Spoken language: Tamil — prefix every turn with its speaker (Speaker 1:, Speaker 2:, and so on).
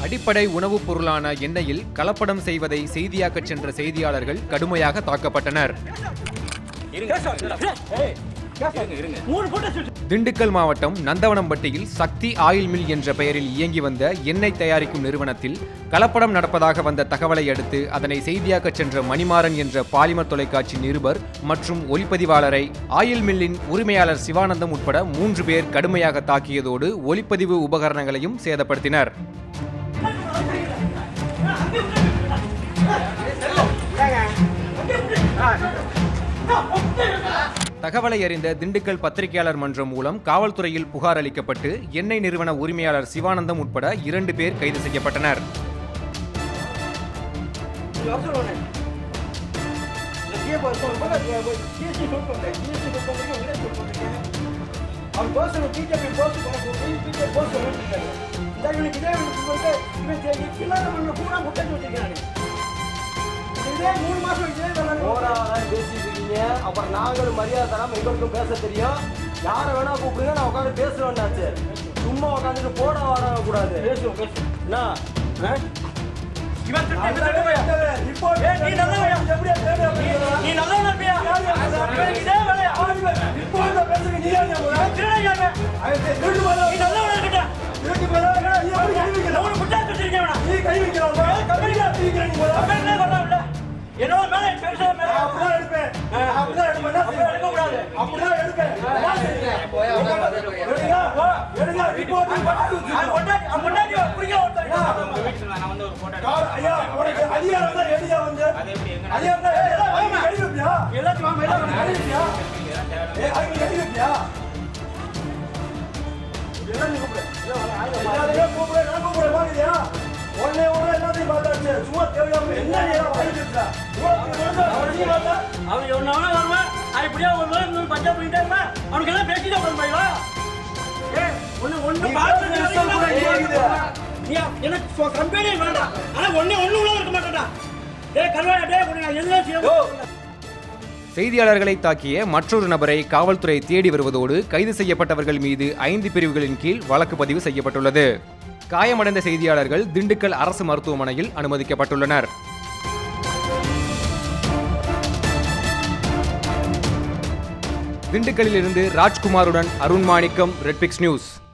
Speaker 1: அடிப்படை உணவுப் பொருளான எண்ணெயில் கலப்படம் செய்வதை செய்தியாக்கச் சென்ற செய்தியாளர்கள் கடுமையாக தாக்கப்பட்டனர் திண்டுக்கல் மாவட்டம் நந்தவனம்பட்டியில் சக்தி ஆயில் மில் என்ற பெயரில் இயங்கி வந்த எண்ணெய் தயாரிக்கும் நிறுவனத்தில் கலப்படம் நடப்பதாக வந்த தகவலை அடுத்து அதனை செய்தியாக்கச் சென்ற மணிமாறன் என்ற பாலிமர் தொலைக்காட்சி நிருபர் மற்றும் ஒளிப்பதிவாளரை ஆயில் மில்லின் உரிமையாளர் சிவானந்தம் உட்பட மூன்று பேர் கடுமையாக தாக்கியதோடு ஒளிப்பதிவு உபகரணங்களையும் சேதப்படுத்தினர் தகவலை அறிந்த திண்டுக்கல் பத்திரிகையாளர் மன்றம் மூலம் காவல்துறையில் புகார் அளிக்கப்பட்டு எண்ணெய் நிறுவன உரிமையாளர் சிவானந்தம் உட்பட இரண்டு பேர் கைது செய்யப்பட்டனர்
Speaker 2: அவன் boss BJP boss BJP boss சொல்லிட்டு இந்த இவனுக்கு இதே இவனுக்கு வந்து இவன் சரி, இல்லாத மண்ணை பூரா முட்டை வச்சிருக்கானு இதே மூணு மாசம் இதே வேலை
Speaker 3: ஓராதான் பேசிட்டு இருக்கீங்க அப்புறம் நாங்களும் மரியாதை தராம எங்களுக்கும் பேச தெரியும் யாரை வேணா கூப்பிடுங்க நான் உட்காந்து பேசுவேன்னாச்சு சும்மா உட்காந்துட்டு போட வர கூடாது
Speaker 2: பேசுவோம் பேசுவோம்
Speaker 3: என்ன
Speaker 2: இவன் இப்போ நீ நல்லவயா எப்படியா தேவை நீ நல்லவனா இருப்பியா இதே வேலையா இப்போ இந்த பேசுங்க நீ யாரு திருடையாங்க திருட்டு போல நீ நல்லவனா இருக்கடா திருட்டு போல நீ எப்படி கை வைக்கல அவன முட்டா வச்சிருக்கேன் நீ கை வைக்கல கம்பெனில வைக்கிற நீ போல கம்பெனில வரல என்னோ மேல பேசாம மேல அப்படிதான் எடுப்பேன் அப்படிதான் எடுப்பேன் அப்படிதான் எடுக்க கூடாது அப்படிதான் எடுப்பேன் எடுங்க போ எடுங்க ரிப்போர்ட் கொண்டாடி கொண்டாடி புடிங்க ஒருத்தர் ஐயா உனக்கு அதிகாரம் தான் எடியா வந்து அதிகாரம் தான் எடியா கை வைப்பியா எல்லாத்தையும் வாங்க எல்லாம் கை வைப்பியா ஏ கை கை வைப்பியா எல்லாம் நீ கூப்பிடு எல்லாத்தையும் கூப்பிடு நான் கூப்பிடு வாங்கியா ஒன்னே ஒண்ணு எல்லாத்தையும் பார்த்தாச்சு சும்மா தேவையாம என்ன நீ எல்லாம் வாங்கிட்டு இருக்கா
Speaker 4: அவன் ஒன்னு வருவான் அது இப்படியே ஒரு நாள் இன்னும் பஞ்சா பண்ணிட்டே இருப்பான் அவனுக்கு எல்லாம் பேசிட்டு அப்புறம் போயிவா ஏ ஒண்ணு ஒண்ணு
Speaker 2: நீ
Speaker 4: பார்த்து
Speaker 2: பார்த்து disturb கூட கேக்குது.
Speaker 4: நீ எனக்கு கம்பெனியே வேண்டாம் ஆனா ஒண்ணே ஒண்ணு உள்ள இருக்க மாட்டேன்டா டேய் கல்வாடா டேய் உன்னை நான் எல்லாம் செய்ய
Speaker 1: செய்தியாளர்களை தாக்கிய மற்றொரு நபரை காவல்துறை தேடி வருவதோடு கைது செய்யப்பட்டவர்கள் மீது ஐந்து பிரிவுகளின் கீழ் வழக்கு பதிவு செய்யப்பட்டுள்ளது காயமடைந்த செய்தியாளர்கள் திண்டுக்கல் அரசு மருத்துவமனையில் அனுமதிக்கப்பட்டுள்ளனர் திண்டுக்கல்லில் இருந்து ராஜ்குமாருடன் அருண் மாணிக்கம் ரெட்பிக்ஸ் நியூஸ்